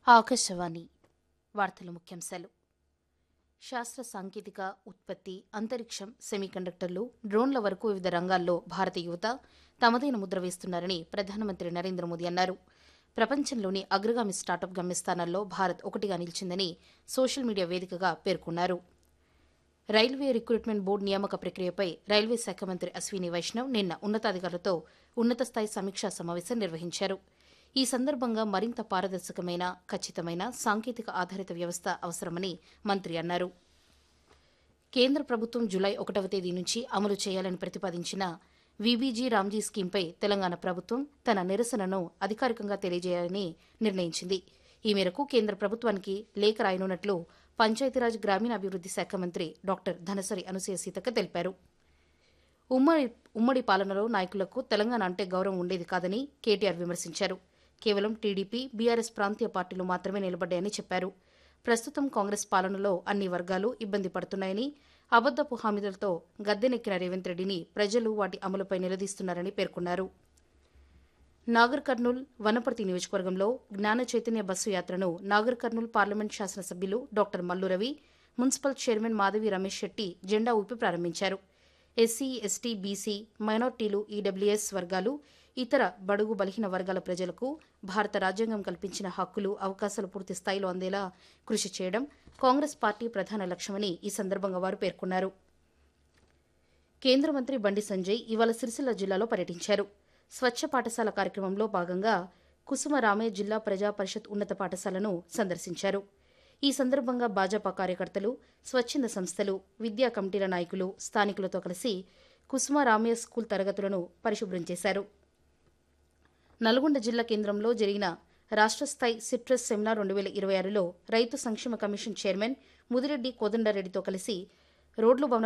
ఆకాశవాణి వార్తల ముఖ్యాంశాలు శాస్త్ర సాంకేతిక ఉత్పత్తి అంతరిక్షం సెమీకండక్టర్లు డ్రోన్ల వరకు వివిధ రంగాల్లో భారత యువత తమదైన ముద్ర వేస్తున్నారని ప్రధానమంత్రి నరేంద్ర మోదీ అన్నారు ప్రపంచంలోని అగ్రగామి స్టార్టప్ గమ్యస్థానాల్లో భారత్ ఒకటిగా నిలిచిందని సోషల్ మీడియా వేదికగా పేర్కొన్నారు రైల్వే రిక్రూట్మెంట్ బోర్డు నియామక ప్రక్రియపై రైల్వే శాఖ మంత్రి అశ్విని వైష్ణవ్ నిన్న ఉన్నతాధికారులతో ఉన్నత స్థాయి సమీక్షా సమావేశం నిర్వహించారు ఈ సందర్భంగా మరింత పారదర్శకమైన ఖచ్చితమైన సాంకేతిక ఆధారిత వ్యవస్థ అవసరమని మంత్రి అన్నారు కేంద్ర ప్రభుత్వం జులై ఒకటవ తేదీ నుంచి అమలు చేయాలని ప్రతిపాదించిన వీబీజీ రామ్జీ స్కీంపై తెలంగాణ ప్రభుత్వం తన నిరసనను అధికారికంగా తెలియజేయాలని నిర్ణయించింది ఈ మేరకు కేంద్ర ప్రభుత్వానికి లేఖ రాయనున్నట్లు పంచాయతీరాజ్ గ్రామీణాభివృద్ది శాఖ మంత్రి డాక్టర్ ధనసరి అనసూయ సీతక్క తెలిపారు ఉమ్మడి ఉమ్మడి పాలనలో నాయకులకు తెలంగాణ అంటే గౌరవం ఉండేది కాదని కేటీఆర్ విమర్శించారు కేవలం టీడీపీ బీఆర్ఎస్ ప్రాంతీయ పార్టీలు మాత్రమే నిలబడ్డాయని చెప్పారు ప్రస్తుతం కాంగ్రెస్ పాలనలో అన్ని వర్గాలు ఇబ్బంది పడుతున్నాయని అబద్దపు హామీలతో గద్దెనెక్కిన రేవంత్ రెడ్డిని ప్రజలు వాటి అమలుపై నిలదీస్తున్నారని పేర్కొన్నారు నాగర్ కర్నూల్ వనపర్తి నియోజకవర్గంలో జ్ఞాన చైతన్య బస్సు యాత్రను నాగర్ కర్నూల్ పార్లమెంట్ శాసనసభ్యులు doctor Mallu Ravi municipal chairman Madhavi Ramesh Shetty జెండా ఊపి ప్రారంభించారు ఎస్సీ ఎస్టీ బీసీ మైనార్టీలు ఈడబ్ల్యూఎస్ వర్గాలు ఇతర బడుగు బలహీన వర్గాల ప్రజలకు భారత రాజ్యాంగం కల్పించిన హక్కులు అవకాశాలు పూర్తి స్థాయిలో అందేలా కృషి చేయడం కాంగ్రెస్ పార్టీ ప్రధాన లక్ష్యమని ఈ సందర్భంగా వారు పేర్కొన్నారు కేంద్ర మంత్రి బండి సంజయ్ ఇవాళ సిరిసిల్ల జిల్లాలో పర్యటించారు స్వచ్ఛ పాఠశాల కార్యక్రమంలో భాగంగా కుసుమరామే జిల్లా ప్రజా పరిషత్ ఉన్నత పాఠశాలను సందర్శించారు ఈ సందర్భంగా భాజపా కార్యకర్తలు స్వచ్ఛంద సంస్థలు విద్యా కమిటీల నాయకులు స్థానికులతో కలిసి కుసుమరామయ్య స్కూల్ తరగతులను పరిశుభ్రం చేశారు నల్గొండ జిల్లా కేంద్రంలో జరిగిన రాష్ట్ర స్థాయి సిట్రస్ సెమినార్ రెండు వేల ఇరవై ఆరులో రైతు సంక్షేమ కమిషన్ చైర్మన్ ముదిరెడ్డి కోదండారెడ్డితో కలిసి రోడ్లు భవన